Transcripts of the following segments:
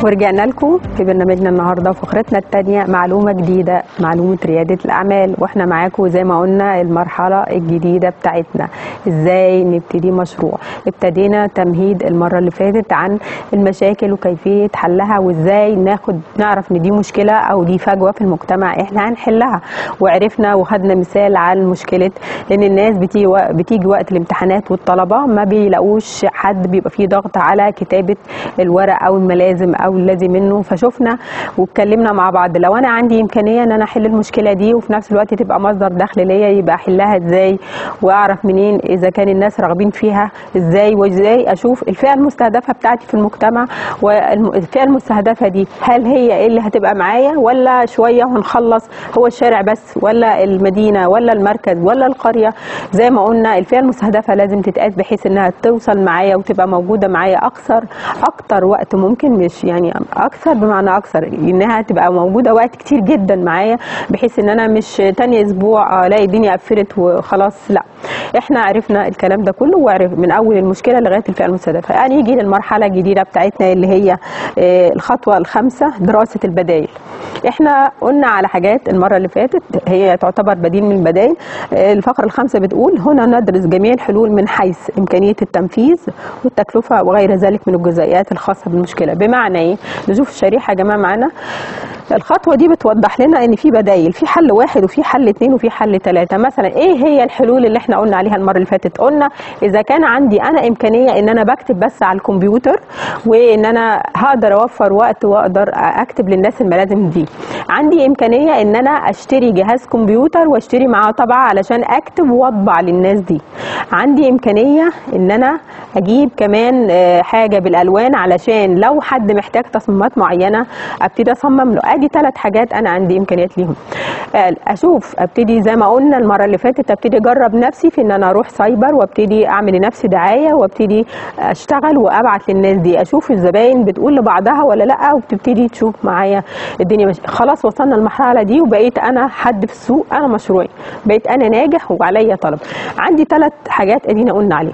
ورجعنا لكم في برنامجنا النهارده فقرتنا الثانيه معلومه جديده معلومه رياده الاعمال واحنا معاكم زي ما قلنا المرحله الجديده بتاعتنا ازاي نبتدي مشروع ابتدينا تمهيد المره اللي فاتت عن المشاكل وكيفيه حلها وازاي ناخد نعرف ان دي مشكله او دي فجوه في المجتمع احنا هنحلها وعرفنا وخدنا مثال عن مشكله ان الناس بتيجي بتيجي وقت الامتحانات والطلبه ما بيلاقوش حد بيبقى فيه ضغط على كتابه الورق او الملازم او الذي منه فشفنا واتكلمنا مع بعض لو انا عندي امكانيه ان انا احل المشكله دي وفي نفس الوقت تبقى مصدر دخل ليا يبقى احلها ازاي واعرف منين اذا كان الناس راغبين فيها ازاي وازاي اشوف الفئه المستهدفه بتاعتي في المجتمع والفئه المستهدفه دي هل هي ايه اللي هتبقى معايا ولا شويه وهنخلص هو الشارع بس ولا المدينه ولا المركز ولا القريه زي ما قلنا الفئه المستهدفه لازم تتقاس بحيث انها توصل معايا وتبقى موجوده معايا اكثر اكتر وقت ممكن مش يعني اكثر بمعنى اكثر انها تبقى موجوده وقت كتير جدا معايا بحيث ان انا مش تاني اسبوع الاقي الدنيا قفلت وخلاص لا احنا عرفنا الكلام ده كله وعرف من اول المشكله لغايه الفئه المستهدفه يعني يجي للمرحله الجديده بتاعتنا اللي هي الخطوه الخامسه دراسه البدائل احنا قلنا على حاجات المره اللي فاتت هي تعتبر بديل من البدائل الفقره الخامسه بتقول هنا ندرس جميع الحلول من حيث امكانيه التنفيذ والتكلفه وغير ذلك من الجزئيات الخاصه بالمشكله بمعنى ايه نشوف الشريحه يا جماعه معانا الخطوه دي بتوضح لنا ان في بدايل في حل واحد وفي حل اثنين وفي حل ثلاثه مثلا ايه هي الحلول اللي احنا قلنا عليها المره اللي فاتت قلنا اذا كان عندي انا امكانيه ان انا بكتب بس على الكمبيوتر وان انا هقدر اوفر وقت واقدر اكتب للناس الملازم دي عندي امكانيه ان انا اشتري جهاز كمبيوتر واشتري معاه طبعه علشان اكتب واطبع للناس دي عندي امكانيه ان انا اجيب كمان حاجه بالالوان علشان لو حد محتاج تصميمات معينه ابتدي اصمم له ادي ثلاث حاجات انا عندي امكانيات ليهم اشوف ابتدي زي ما قلنا المره اللي فاتت ابتدي اجرب نفسي في ان انا اروح سايبر وابتدي اعمل لنفسي دعايه وابتدي اشتغل وابعت للناس دي اشوف الزباين بتقول لبعضها ولا لا وبتبتدي تشوف معايا الدنيا مش خلاص وصلنا المرحله دي وبقيت انا حد في السوق انا مشروعي بقيت انا ناجح وعليا طلب عندي ثلاث حاجات ادينا قلنا عليهم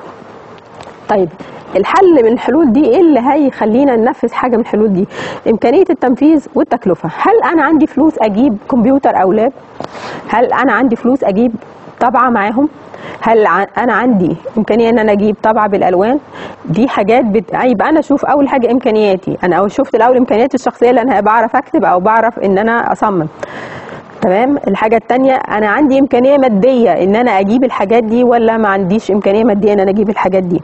طيب الحل من الحلول دي ايه اللي هيخلينا ننفذ حاجه من الحلول دي امكانيه التنفيذ والتكلفه هل انا عندي فلوس اجيب كمبيوتر او لاب هل انا عندي فلوس اجيب طبعه معاهم هل انا عندي امكانيه ان انا اجيب طبعه بالالوان دي حاجات بت... يبقى انا اشوف اول حاجه امكانياتي انا او شفت الاول امكانياتي الشخصيه اللي انا بعرف اكتب او بعرف ان انا اصمم تمام الحاجة التانية أنا عندي إمكانية مادية إن أنا أجيب الحاجات دي ولا ما عنديش إمكانية مادية إن أنا أجيب الحاجات دي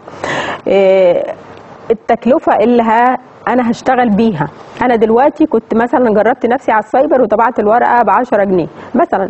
إيه التكلفة اللي ها انا هشتغل بيها انا دلوقتي كنت مثلا جربت نفسي على السايبر وطبعت الورقه ب 10 جنيه مثلا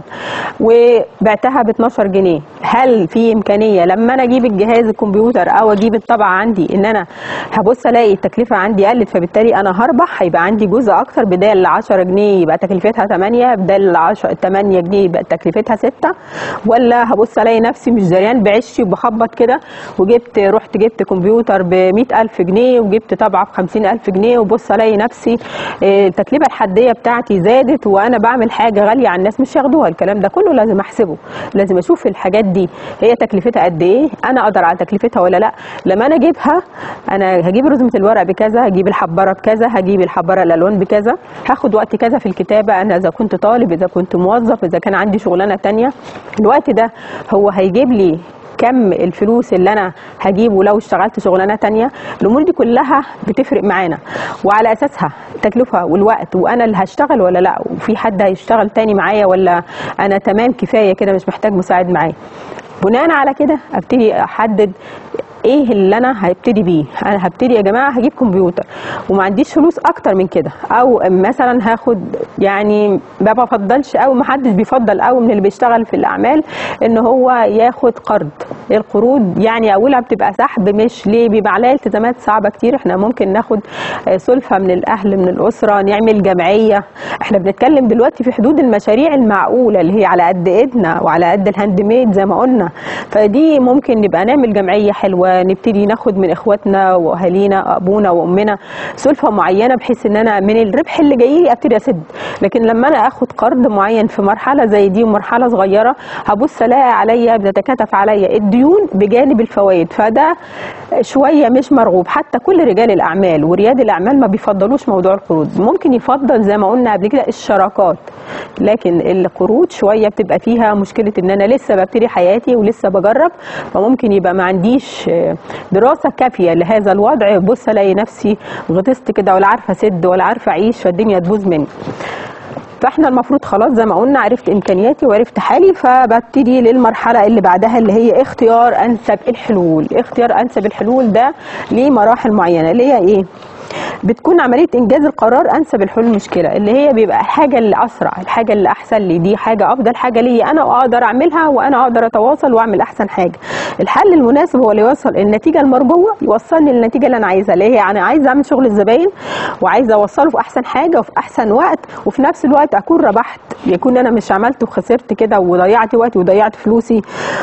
وبعتها ب 12 جنيه هل في امكانيه لما انا اجيب الجهاز الكمبيوتر او اجيب الطبعه عندي ان انا هبص الاقي التكلفه عندي قلت فبالتالي انا هربح هيبقى عندي جزء اكتر بدال 10 جنيه يبقى تكلفتها 8 بدال 10 8 جنيه يبقى تكلفتها 6 ولا هبص الاقي نفسي مش زريان بعشي وبخبط كده وجبت رحت جبت كمبيوتر ب 100000 جنيه وجبت طبعه ب 50000 جنيه وبص الاقي نفسي التكلفه الحديه بتاعتي زادت وانا بعمل حاجه غاليه على الناس مش ياخدوها الكلام ده كله لازم احسبه لازم اشوف الحاجات دي هي تكلفتها قد ايه انا اقدر على تكلفتها ولا لا لما انا اجيبها انا هجيب رزمه الورق بكذا هجيب الحباره بكذا هجيب الحباره الالوان بكذا هاخد وقت كذا في الكتابه انا اذا كنت طالب اذا كنت موظف اذا كان عندي شغلانه تانية الوقت ده هو هيجيب لي كم الفلوس اللي انا هجيبه لو اشتغلت شغلانه تانية الامور دي كلها بتفرق معانا وعلى اساسها التكلفه والوقت وانا اللي هشتغل ولا لا وفي حد هيشتغل تاني معايا ولا انا تمام كفايه كده مش محتاج مساعد معايا بناء على كده ابتدي احدد ايه اللي انا هبتدي بيه انا هبتدي يا جماعه هجيب كمبيوتر وما عنديش فلوس اكتر من كده او مثلا هاخد يعني ما بفضلش او ما حدش بيفضل قوي من اللي بيشتغل في الاعمال ان هو ياخد قرض القروض يعني اولها بتبقى سحب مش ليه بيبقى عليها التزامات صعبه كتير احنا ممكن ناخد سلفه من الاهل من الاسره نعمل جمعيه احنا بنتكلم دلوقتي في حدود المشاريع المعقوله اللي هي على قد ايدنا وعلى قد الهاند ميد زي ما قلنا فدي ممكن نبقى نعمل جمعيه حلوه نبتدي ناخد من اخواتنا واهالينا ابونا وامنا سلفه معينه بحيث ان انا من الربح اللي جاي لي ابتدي اسد لكن لما انا اخد قرض معين في مرحله زي دي ومرحله صغيره هبص الاقي عليا بتتكاتف عليا الديون بجانب الفوائد فده شويه مش مرغوب حتى كل رجال الاعمال ورياد الاعمال ما بيفضلوش موضوع القروض ممكن يفضل زي ما قلنا قبل كده الشراكات لكن القروض شويه بتبقى فيها مشكله ان انا لسه ببتدي حياتي ولسه بجرب فممكن يبقى ما عنديش دراسه كافيه لهذا الوضع بص الاقي نفسي غطست كده ولا عارفه اسد ولا عارفه اعيش فالدنيا تبوظ مني فاحنا المفروض خلاص زي ما قلنا عرفت امكانياتي وعرفت حالي فببتدي للمرحله اللي بعدها اللي هي اختيار انسب الحلول اختيار انسب الحلول ده ليه مراحل معينه اللي هي ايه بتكون عمليه انجاز القرار انسب الحلول المشكله اللي هي بيبقى الحاجه اللي اسرع الحاجه اللي احسن لي دي حاجه افضل حاجه لي انا واقدر اعملها وانا اقدر اتواصل واعمل احسن حاجه الحل المناسب هو اللي يوصل النتيجه المرجوه يوصلني للنتيجه اللي انا عايزها اللي هي يعني عايزه اعمل شغل الزباين وعايزه اوصله في احسن حاجه وفي احسن وقت وفي نفس الوقت اكون ربحت يكون انا مش عملت وخسرت كده وضيعت وقتي وضيعت فلوسي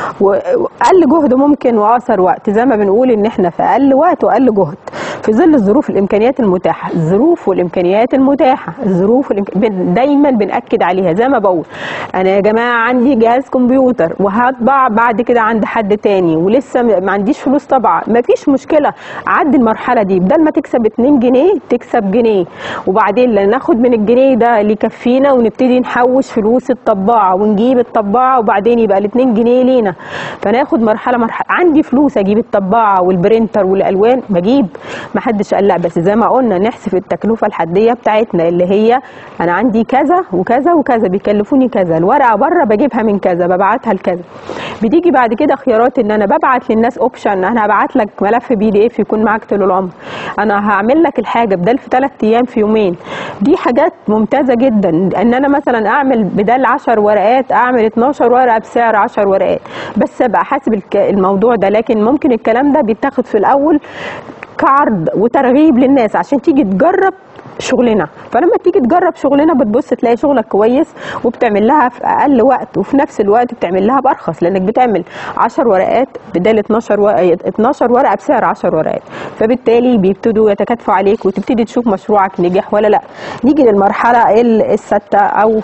واقل جهد ممكن واقصر وقت زي ما بنقول ان احنا في اقل وقت واقل جهد في ظل الظروف الامكانيات المتاحه الظروف والامكانيات المتاحه الظروف والإمك... دايما بناكد عليها زي ما بقول انا يا جماعه عندي جهاز كمبيوتر وهطبع بعد كده عند حد تاني ولسه ما عنديش فلوس طبعا ما فيش مشكله عدي المرحله دي بدل ما تكسب 2 جنيه تكسب جنيه وبعدين ناخد من الجنيه ده اللي يكفينا ونبتدي نحوش فلوس الطباعه ونجيب الطباعه وبعدين يبقى ال 2 جنيه لينا فناخد مرحله مرحله عندي فلوس اجيب الطباعه والبرينتر والالوان بجيب ما حدش قال لا بس زي ما قلنا نحسب التكلفه الحديه بتاعتنا اللي هي انا عندي كذا وكذا وكذا بيكلفوني كذا الورقه بره بجيبها من كذا ببعتها لكذا بتيجي بعد كده خيارات ان انا ببعت للناس اوبشن انا هبعت لك ملف بي دي اف يكون معاك طول العمر انا هعمل لك الحاجه بدل في ثلاث ايام في يومين دي حاجات ممتازه جدا ان انا مثلا اعمل بدل 10 ورقات اعمل 12 ورقه بسعر 10 ورقات بس ابقى حاسب الموضوع ده لكن ممكن الكلام ده بيتاخد في الاول كعرض وترغيب للناس عشان تيجي تجرب شغلنا فلما تيجي تجرب شغلنا بتبص تلاقي شغلك كويس وبتعمل لها في اقل وقت وفي نفس الوقت بتعمل لها بارخص لانك بتعمل 10 ورقات بدال 12 ورقه 12 ورقه بسعر 10 ورقات فبالتالي بيبتدوا يتكاتفوا عليك وتبتدي تشوف مشروعك نجح ولا لا نيجي للمرحله السادسه او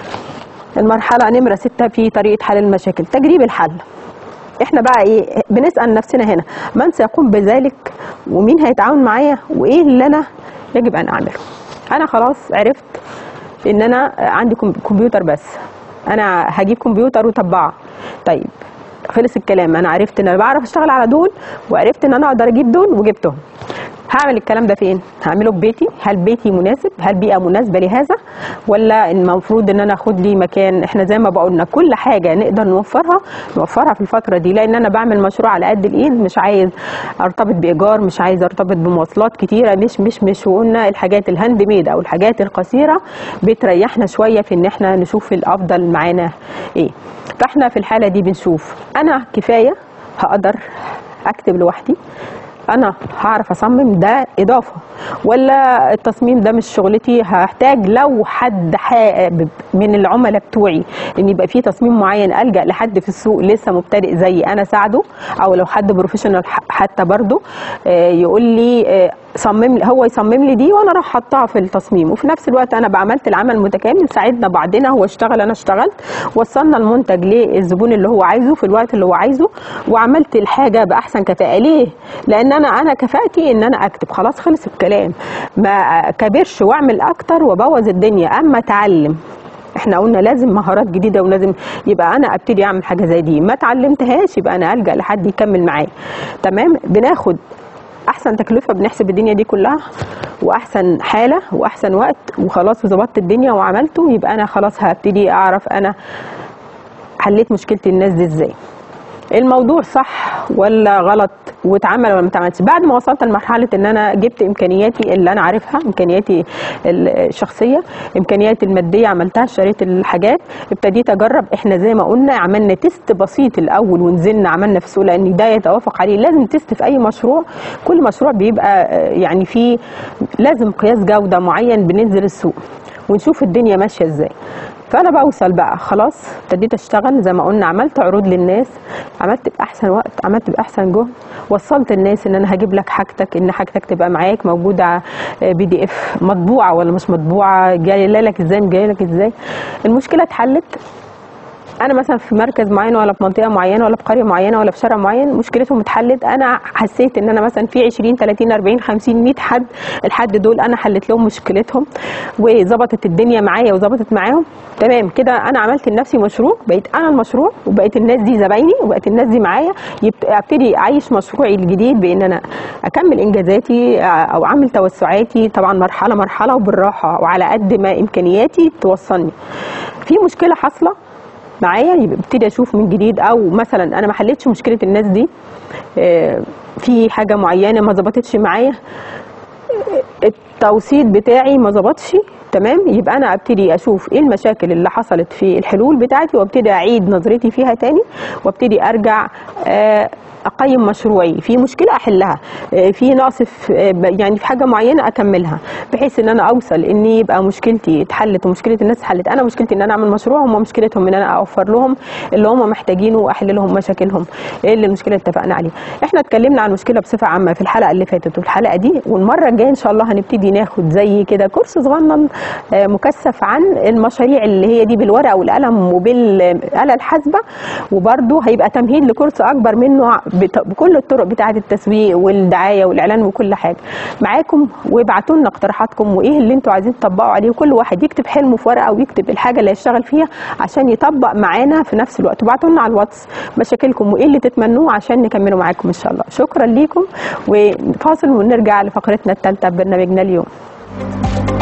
المرحله نمره 6 في طريقه حل المشاكل تجريب الحل احنا بقى ايه بنسال نفسنا هنا من سيقوم بذلك ومين هيتعاون معايا وايه اللي انا يجب ان اعمله انا خلاص عرفت ان انا عندي كمبيوتر بس انا هجيب كمبيوتر وطباعه طيب خلص الكلام انا عرفت ان انا بعرف اشتغل على دول وعرفت ان انا اقدر اجيب دول وجبتهم هعمل الكلام ده فين؟ هعمله في بيتي، هل بيتي مناسب؟ هل بيئه مناسبه لهذا؟ ولا المفروض ان انا اخد لي مكان احنا زي ما بقولنا كل حاجه نقدر نوفرها نوفرها في الفتره دي لان انا بعمل مشروع على قد الايد مش عايز ارتبط بايجار، مش عايز ارتبط بمواصلات كتيره مش مش مش وقلنا الحاجات الهاند ميد او الحاجات القصيره بتريحنا شويه في ان احنا نشوف الافضل معانا ايه. فاحنا في الحاله دي بنشوف انا كفايه هقدر اكتب لوحدي انا هعرف اصمم ده اضافه ولا التصميم ده مش شغلتي هحتاج لو حد حابب من العملاء بتوعي ان يبقى في تصميم معين الجا لحد في السوق لسه مبتدئ زي انا ساعده او لو حد بروفيشنال حتى برضه يقول لي صمم هو يصمم لي دي وانا راح احطها في التصميم وفي نفس الوقت انا عملت العمل متكامل ساعدنا بعضنا هو اشتغل انا اشتغلت وصلنا المنتج للزبون اللي هو عايزه في الوقت اللي هو عايزه وعملت الحاجه باحسن كفاءه ليه لان انا انا كفاءتي ان انا اكتب خلاص خلص الكلام ما كبرش واعمل اكتر وابوظ الدنيا اما اتعلم احنا قلنا لازم مهارات جديده ولازم يبقى انا ابتدي اعمل حاجه زي دي ما اتعلمتهاش يبقى انا الجا لحد يكمل معايا تمام بناخد احسن تكلفه بنحسب الدنيا دي كلها واحسن حاله واحسن وقت وخلاص وظبطت الدنيا وعملته يبقى انا خلاص هبتدي اعرف انا حليت مشكله الناس دي ازاي الموضوع صح ولا غلط واتعمل ولا ما اتعملش بعد ما وصلت لمرحله ان انا جبت امكانياتي اللي انا عارفها امكانياتي الشخصيه امكانياتي الماديه عملتها اشتريت الحاجات ابتديت اجرب احنا زي ما قلنا عملنا تيست بسيط الاول ونزلنا عملنا في السوق لان ده يتوافق عليه لازم تيست في اي مشروع كل مشروع بيبقى يعني فيه لازم قياس جوده معين بننزل السوق ونشوف الدنيا ماشيه ازاي فانا بوصل بقى خلاص ابتديت اشتغل زي ما قلنا عملت عروض للناس عملت باحسن وقت عملت باحسن جهد وصلت الناس ان انا هجيب لك حاجتك ان حاجتك تبقى معاك موجوده بي دي اف مطبوعه ولا مش مطبوعه جايه لك ازاي جايه لك ازاي المشكله اتحلت انا مثلا في مركز معين ولا في منطقه معينه ولا في قريه معينه ولا في شارع معين مشكلتهم اتحلت انا حسيت ان انا مثلا في 20 30 40 50 100 حد الحد دول انا حلت لهم مشكلتهم وظبطت الدنيا معايا وظبطت معاهم تمام كده انا عملت لنفسي مشروع بقيت انا المشروع وبقيت الناس دي زبايني وبقت الناس دي معايا يبت- ابتدي اعيش مشروعي الجديد بان انا اكمل انجازاتي او اعمل توسعاتي طبعا مرحله مرحله وبالراحه وعلى قد ما امكانياتي توصلني في مشكله حاصله معايا يبقى ابتدي اشوف من جديد او مثلا انا ما حلتش مشكله الناس دي آه، في حاجه معينه ما ظبطتش معايا التوسيط بتاعي ما ظبطش تمام يبقى انا ابتدي اشوف ايه المشاكل اللي حصلت في الحلول بتاعتي وابتدي اعيد نظرتي فيها تاني وابتدي ارجع آه، اقيم مشروعي في مشكله احلها آه، في نقص في آه، ب- يعني في حاجه معينه اكملها بحيث ان انا اوصل ان يبقى مشكلتي اتحلت ومشكله الناس اتحلت انا مشكلتي ان انا اعمل مشروع هم مشكلتهم ان انا اوفر لهم اللي هم محتاجينه واحل لهم مشاكلهم ايه اللي المشكله اللي اتفقنا عليها احنا اتكلمنا عن المشكله بصفه عامه في الحلقه اللي فاتت والحلقه دي والمره الجايه ان شاء الله هنبتدي ناخد زي كده كورس صغنن آه، مكثف عن المشاريع اللي هي دي بالورقه والقلم وبالاله الحاسبه وبرده هيبقى تمهيد لكورس اكبر منه ع- بت- بكل الطرق بتاعه التسويق والدعايه والاعلان وكل حاجه معاكم وابعتوا لنا اقتراحاتكم وايه اللي انتوا عايزين تطبقوا عليه وكل واحد يكتب حلمه في ورقه ويكتب الحاجه اللي هيشتغل فيها عشان يطبق معانا في نفس الوقت وابعتوا لنا على الواتس مشاكلكم وايه اللي تتمنوه عشان نكمله معاكم ان شاء الله شكرا ليكم وفاصل ونرجع لفقرتنا الثالثه ببرنامجنا اليوم